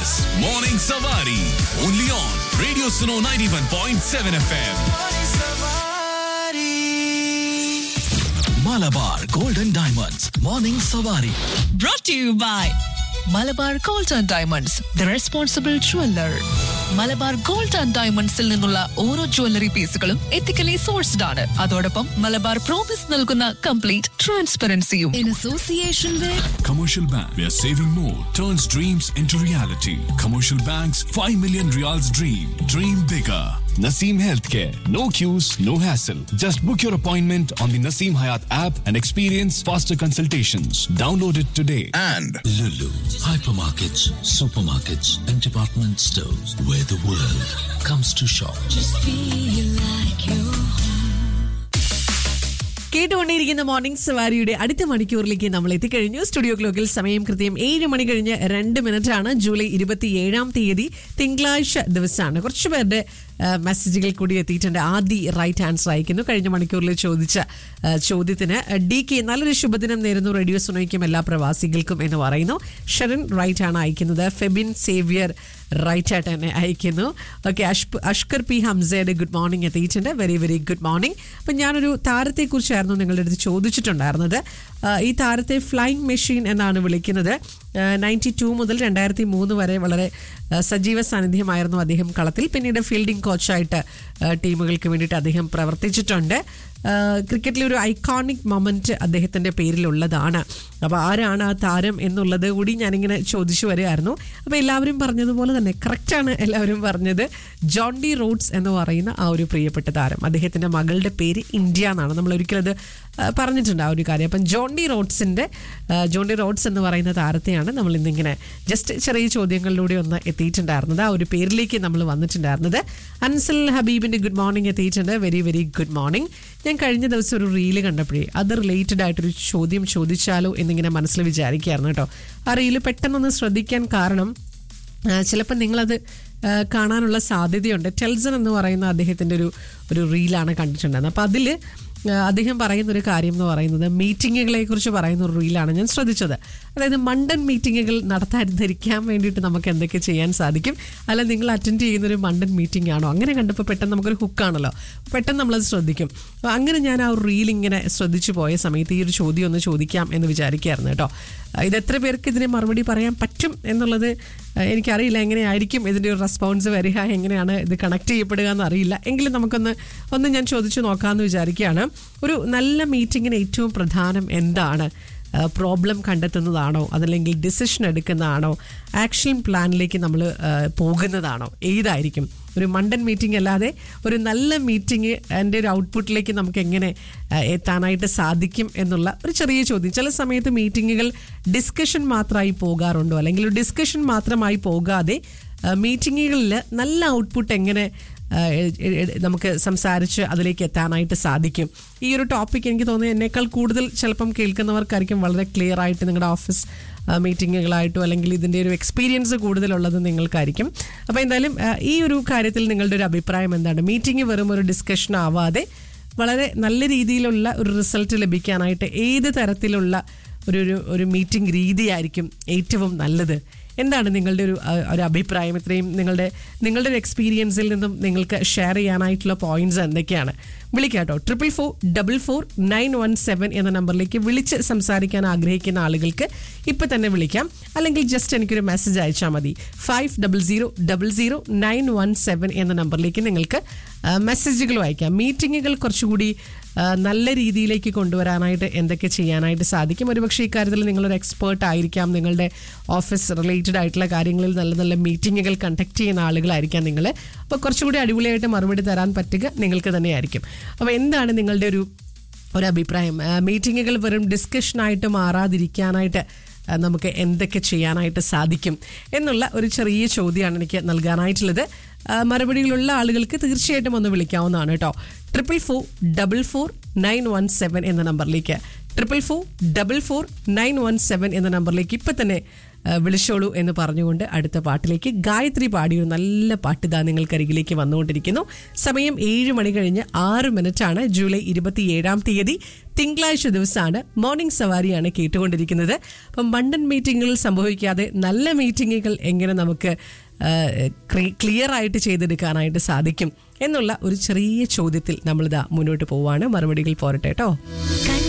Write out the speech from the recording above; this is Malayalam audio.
is Morning Savari. Only on Radio Suno 91.7 FM. Malabar Golden Diamonds. Morning Savari. brought to you by Malabar Gold and Diamonds the responsible jeweller Malabar Gold and ഡയമണ്ട്സിൽ നിന്നുള്ള ഓരോ ജ്വല്ലറി പീസുകളും എത്തിക്കലി സോഴ്സ്ഡ് ആണ് അതോടൊപ്പം മലബാർ പ്രോമിസ് നൽകുന്ന കംപ്ലീറ്റ് ട്രാൻസ്പെറൻസിയും in association with Commercial Bank, where saving more turns dreams into reality. Commercial Bank's 5 million reals dream. Dream bigger. Naseem Healthcare. No queues, no hassle. Just book your appointment on the Naseem Hayat app and experience faster consultations. Download it today. and Lulu, hypermarkets, supermarkets, and department stores where the world comes to shop. കേട്ടുകൊണ്ടിരിക്കുന്ന മോർണിംഗ് സവാരിയുടെ അടുത്ത മണിക്കൂറിലേക്ക് നമ്മൾ എത്തിക്കഴിഞ്ഞു സ്റ്റുഡിയോ ക്ലോക്കിൽ സമയം കൃത്യം ഏഴ് മണി കഴിഞ്ഞ് രണ്ട് മിനിറ്റ് ആണ് ജൂലൈ ഇരുപത്തി ഏഴാം തീയതി തിങ്കളാഴ്ച ദിവസമാണ് കുറച്ച് പേരുടെ ആ, മെസ്സേജുകൾ കൂടി എത്തിയിട്ടുണ്ട് ആദ്യ റൈറ്റ് ആൻസർ അയക്കുന്നു കഴിഞ്ഞ മണിക്കൂറിൽ ചോദിച്ച ആ, ചോദ്യത്തിന് ഡി കെ നല്ലൊരു ശുഭദിനം നേരുന്നു റേഡിയോ സുനോയ്ക്കും എല്ലാ പ്രവാസികൾക്കും എന്ന് പറയുന്നു ഷെറിൻ റൈറ്റ് ആണ് അയക്കുന്നത് ഫെബിൻ സേവിയർ റൈറ്റ് ആയിട്ട് തന്നെ അയക്കുന്നു ഓക്കെ അഷ്കർ പി ഹംസയുടെ ഗുഡ് മോർണിംഗ് എത്തിയിട്ടുണ്ട് വെരി വെരി ഗുഡ് മോർണിംഗ് അപ്പം ഞാനൊരു താരത്തെക്കുറിച്ചായിരുന്നു നിങ്ങളുടെ അടുത്ത് ചോദിച്ചിട്ടുണ്ടായിരുന്നത് ആ, ഈ താരത്തെ ഫ്ലൈങ് മെഷീൻ എന്നാണ് വിളിക്കുന്നത് നയൻറ്റി ടു മുതൽ രണ്ടായിരത്തി മൂന്ന് വരെ വളരെ ആ, സജീവ സാന്നിധ്യമായിരുന്നു അദ്ദേഹം കളത്തിൽ പിന്നീട് ഫീൽഡിംഗ് കോച്ചായിട്ട് ആ, ടീമുകൾക്ക് വേണ്ടിയിട്ട് അദ്ദേഹം പ്രവർത്തിച്ചിട്ടുണ്ട് ആ, ക്രിക്കറ്റിലെ ഒരു ഐക്കോണിക് മൊമെന്റ് അദ്ദേഹത്തിന്റെ പേരിലുള്ളതാണ് അപ്പോൾ ആരാണ് ആ താരം എന്നുള്ളത് കൂടി ഞാനിങ്ങനെ ചോദിച്ചു വരികയായിരുന്നു അപ്പോൾ എല്ലാവരും പറഞ്ഞതുപോലെ തന്നെ കറക്റ്റാണ് എല്ലാവരും പറഞ്ഞത് ജോൺ ഡി റോഡ്സ് എന്ന് പറയുന്ന ആ ഒരു പ്രിയപ്പെട്ട താരം അദ്ദേഹത്തിന്റെ മകളുടെ പേര് ഇന്ത്യ എന്നാണ് നമ്മൾ ഒരിക്കലും അത് ആ, പറഞ്ഞിട്ടുണ്ട് ആ ഒരു കാര്യം അപ്പം ജോൺ ഡി റോഡ്സിന്റെ ആ, ജോൺ ഡി റോഡ്സ് എന്ന് പറയുന്ന താരത്തെയാണ് നമ്മൾ ഇന്നിങ്ങനെ ജസ്റ്റ് ചെറിയ ചോദ്യങ്ങളിലൂടെ ഒന്ന് എത്തിയിട്ടുണ്ടായിരുന്നത് ആ ഒരു പേരിലേക്ക് നമ്മൾ വന്നിട്ടുണ്ടായിരുന്നത് അൻസൽ ഹബീബിന്റെ ഗുഡ് മോർണിംഗ് എത്തിയിട്ടുണ്ട് വെരി വെരി ഗുഡ് മോർണിംഗ് ഞാൻ കഴിഞ്ഞ ദിവസം ഒരു റീല് കണ്ടപ്പോഴേ അത് റിലേറ്റഡ് ആയിട്ടൊരു ചോദ്യം ചോദിച്ചാലോ എന്നിങ്ങനെ മനസ്സിൽ വിചാരിക്കുകയായിരുന്നു കേട്ടോ ആ റീല് പെട്ടെന്നൊന്ന് ശ്രദ്ധിക്കാൻ കാരണം ചിലപ്പോൾ നിങ്ങളത് ആ, കാണാനുള്ള സാധ്യതയുണ്ട് ടെൽസൺ എന്ന് പറയുന്ന അദ്ദേഹത്തിൻ്റെ ഒരു ഒരു റീലാണ് കണ്ടിട്ടുണ്ടായിരുന്നത് അപ്പോൾ അതിൽ അദ്ദേഹം പറയുന്ന ഒരു കാര്യം എന്ന് പറയുന്നത് മീറ്റിങ്ങുകളെ കുറിച്ച് പറയുന്ന ഒരു റീലാണ് ഞാൻ ശ്രദ്ധിച്ചത് അതായത് മണ്ടൻ മീറ്റിങ്ങുകൾ നടത്താതിരിക്കാൻ വേണ്ടിയിട്ട് നമുക്ക് എന്തൊക്കെ ചെയ്യാൻ സാധിക്കും അല്ല നിങ്ങൾ അറ്റൻഡ് ചെയ്യുന്ന ഒരു മണ്ടൻ മീറ്റിംഗ് ആണോ അങ്ങനെ കണ്ടപ്പോൾ പെട്ടെന്ന് നമുക്കൊരു ഹുക്കാണല്ലോ പെട്ടെന്ന് നമ്മളത് ശ്രദ്ധിക്കും അപ്പോൾ അങ്ങനെ ഞാൻ ആ ഒരു റീൽ ഇങ്ങനെ ശ്രദ്ധിച്ചു പോയ സമയത്ത് ഈ ഒരു ചോദ്യം ഒന്ന് ചോദിക്കാം എന്ന് വിചാരിക്കുകയായിരുന്നു കേട്ടോ ഇത് എത്ര പേർക്ക് ഇതിന് മറുപടി പറയാൻ പറ്റും എന്നുള്ളത് ആ, എനിക്കറിയില്ല എങ്ങനെയായിരിക്കും ഇതിൻ്റെ ഒരു റെസ്പോൺസ് വരിക എങ്ങനെയാണ് ഇത് കണക്ട് ചെയ്യപ്പെടുക എന്നറിയില്ല എങ്കിലും നമുക്കൊന്ന് ഒന്ന് ഞാൻ ചോദിച്ചു നോക്കാമെന്ന് വിചാരിക്കുകയാണ് ഒരു നല്ല മീറ്റിങ്ങിന് ഏറ്റവും പ്രധാനം എന്താണ് പ്രോബ്ലം കണ്ടെത്തുന്നതാണോ അതല്ലെങ്കിൽ ഡിസിഷൻ എടുക്കുന്നതാണോ ആക്ഷൻ പ്ലാനിലേക്ക് നമ്മൾ പോകുന്നതാണോ ഏതായിരിക്കും ഒരു മണ്ടൻ മീറ്റിംഗ് അല്ലാതെ ഒരു നല്ല മീറ്റിംഗ് എൻ്റെ ഒരു ഔട്ട്പുട്ടിലേക്ക് നമുക്ക് എങ്ങനെ ആ, എത്താനായിട്ട് സാധിക്കും എന്നുള്ള ഒരു ചെറിയ ചോദ്യം ചില സമയത്ത് മീറ്റിങ്ങുകൾ ഡിസ്കഷൻ മാത്രമായി പോകാറുണ്ടോ അല്ലെങ്കിൽ ഒരു ഡിസ്കഷൻ മാത്രമായി പോകാതെ മീറ്റിങ്ങുകളിൽ നല്ല ഔട്ട്പുട്ട് എങ്ങനെ ആ, എ- എ- എ- നമുക്ക് സംസാരിച്ച് അതിലേക്ക് എത്താനായിട്ട് സാധിക്കും ഈ ഒരു ടോപ്പിക് എനിക്ക് തോന്നുന്നു എന്നേക്കാൾ കൂടുതൽ ചിലപ്പം കേൾക്കുന്നവർക്കായിരിക്കും വളരെ ക്ലിയർ ആയിട്ട് നിങ്ങളുടെ ഓഫീസ് മീറ്റിങ്ങുകളായിട്ടോ അല്ലെങ്കിൽ ഇതിൻ്റെ ഒരു എക്സ്പീരിയൻസ് കൂടുതലുള്ളത് നിങ്ങൾക്കായിരിക്കും അപ്പോൾ എന്തായാലും ആ, ഈ ഒരു കാര്യത്തിൽ നിങ്ങളുടെ ഒരു അഭിപ്രായം എന്താണ് മീറ്റിംഗ് വെറും ഒരു ഡിസ്കഷൻ ആവാതെ വളരെ നല്ല രീതിയിലുള്ള ഒരു റിസൾട്ട് ലഭിക്കാനായിട്ട് ഏത് തരത്തിലുള്ള ഒരു ഒരു ഒരു മീറ്റിംഗ് രീതിയായിരിക്കും ഏറ്റവും നല്ലത് എന്താണ് നിങ്ങളുടെ ഒരു ആ, ഒരു അഭിപ്രായം ഇത്രയും നിങ്ങളുടെ നിങ്ങളുടെ ഒരു എക്സ്പീരിയൻസിൽ നിന്നും നിങ്ങൾക്ക് ഷെയർ ചെയ്യാനായിട്ടുള്ള പോയിന്റ്സ് എന്തൊക്കെയാണ് വിളിക്കാട്ടോ triple four double four nine one seven എന്ന നമ്പറിലേക്ക് വിളിച്ച് സംസാരിക്കാൻ ആഗ്രഹിക്കുന്ന ആളുകൾക്ക് ഇപ്പം തന്നെ വിളിക്കാം അല്ലെങ്കിൽ ജസ്റ്റ് എനിക്കൊരു മെസ്സേജ് അയച്ചാൽ മതി five double zero double zero nine one seven എന്ന നമ്പറിലേക്ക് നിങ്ങൾക്ക് ആ, മെസ്സേജുകൾ അയക്കാം മീറ്റിങ്ങുകൾ കുറച്ചുകൂടി ആ, നല്ല രീതിയിലേക്ക് കൊണ്ടുവരാനായിട്ട് എന്തൊക്കെ ചെയ്യാനായിട്ട് സാധിക്കും ഒരുപക്ഷെ ഇക്കാര്യത്തിൽ നിങ്ങളൊരു എക്സ്പേർട്ട് ആയിരിക്കാം നിങ്ങളുടെ ഓഫീസ് റിലേറ്റഡ് ആയിട്ടുള്ള കാര്യങ്ങളിൽ നല്ല നല്ല മീറ്റിങ്ങുകൾ കണ്ടക്ട് ചെയ്യുന്ന ആളുകളായിരിക്കാം നിങ്ങൾ അപ്പോൾ കുറച്ചുകൂടി അടിപൊളിയായിട്ട് മറുപടി തരാൻ പറ്റുക നിങ്ങൾക്ക് തന്നെയായിരിക്കും അപ്പോൾ എന്താണ് നിങ്ങളുടെ ഒരു ഒരു അഭിപ്രായം ആ, മീറ്റിങ്ങുകൾ വെറും ഡിസ്കഷനായിട്ട് മാറാതിരിക്കാനായിട്ട് ആ, നമുക്ക് എന്തൊക്കെ ചെയ്യാനായിട്ട് സാധിക്കും എന്നുള്ള ഒരു ചെറിയ ചോദ്യമാണ് എനിക്ക് നൽകാനായിട്ടുള്ളത് ആ, മറുപടികളുള്ള ആളുകൾക്ക് തീർച്ചയായിട്ടും ഒന്ന് വിളിക്കാവുന്നതാണ് കേട്ടോ triple four double four nine one seven എന്ന നമ്പറിലേക്ക് triple four double four nine one seven എന്ന നമ്പറിലേക്ക് ഇപ്പം തന്നെ ആ, വിളിച്ചോളൂ എന്ന് പറഞ്ഞുകൊണ്ട് അടുത്ത പാട്ടിലേക്ക് ഗായത്രി പാടിയ ഒരു നല്ല പാട്ട് ഇതാ നിങ്ങൾക്കരികിലേക്ക് വന്നുകൊണ്ടിരിക്കുന്നു സമയം ഏഴ് മണി കഴിഞ്ഞ് ആറ് മിനിറ്റാണ് ജൂലൈ ഇരുപത്തി ഏഴാം തീയതി തിങ്കളാഴ്ച ദിവസമാണ് മോർണിംഗ് സവാരിയാണ് കേട്ടുകൊണ്ടിരിക്കുന്നത് അപ്പം മണ്ടൻ മീറ്റിങ്ങുകൾ സംഭവിക്കാതെ നല്ല മീറ്റിങ്ങുകൾ എങ്ങനെ നമുക്ക് ക്ലിയർ ആയിട്ട് ചെയ്തെടുക്കാനായിട്ട് സാധിക്കും എന്നുള്ള ഒരു ചെറിയ ചോദ്യത്തിൽ നമ്മളിതാ മുന്നോട്ട് പോവാണ് മറുപടികൾ പോരട്ടെ കേട്ടോ